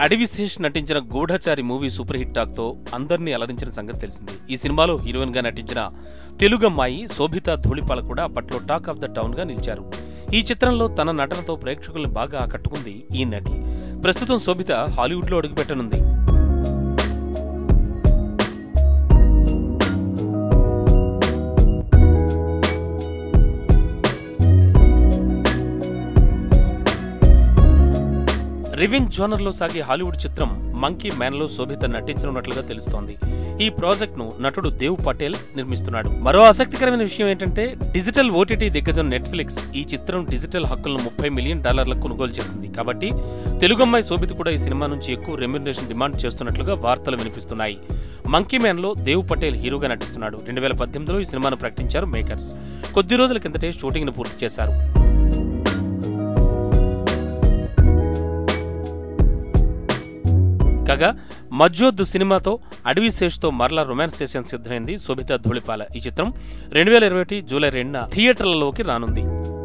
అడవి శేష్ నటించిన గూఢచారి మూవీ సూపర్ హిట్ టాక్ తో అందరినీ అలరించిన సంగతి తెలిసింది ఈ సినిమాలో హీరోయిన్ గా నటించిన తెలుగమ్మాయి శోభిత ధూళిపాల కూడా అప్పట్లో టాక్ ఆఫ్ ద టౌన్ గా నిలిచారు ఈ చిత్రంలో తన నటనతో ప్రేక్షకుల్ని బాగా ఆకట్టుకుంది ఈ నటి ప్రస్తుతం శోభిత హాలీవుడ్ లో అడుగుపెట్టనుంది రివెంజ్ జోనర్ లో సాగే హాలీవుడ్ చిత్రం మంకీ మ్యాన్ లో శోభిత నటించనున్నట్లుగా తెలుస్తోంది ఈ ప్రాజెక్ట్ ను నటుడు దేవ్ పటేల్ నిర్మిస్తున్నాడు మరో ఆసక్తికరమైన విషయం ఏంటంటే డిజిటల్ ఓటీటీ దిగ్గజం నెట్ఫ్లిక్స్ ఈ చిత్రం డిజిటల్ హక్కులను ముప్పై మిలియన్ డాలర్లకు కొనుగోలు చేసింది కాబట్టి తెలుగమ్మాయి శోభిత కూడా ఈ సినిమా నుంచి ఎక్కువ రెమ్యునరేషన్ డిమాండ్ చేస్తున్నట్లుగా వార్తలు వినిపిస్తున్నాయి మంకీ మ్యాన్ లో దేవ్ పటేల్ హీరోగా నటిస్తున్నాడు రెండు వేల పద్దెనిమిదిలో ఈ సినిమాను ప్రకటించారు మేకర్స్ కొద్ది రోజుల కిందటే షూటింగ్ ను పూర్తి చేశారు కాగా మజ్జోద్దు సినిమాతో అడవి శేష్తో మరలా రొమాన్స్ చేసేందుకు సిద్ధమైంది శోభిత ధూళిపాల ఈ చిత్రం రెండు వేల ఇరవై ఒకటి జూలై రెండున థియేటర్లలోకి రానుంది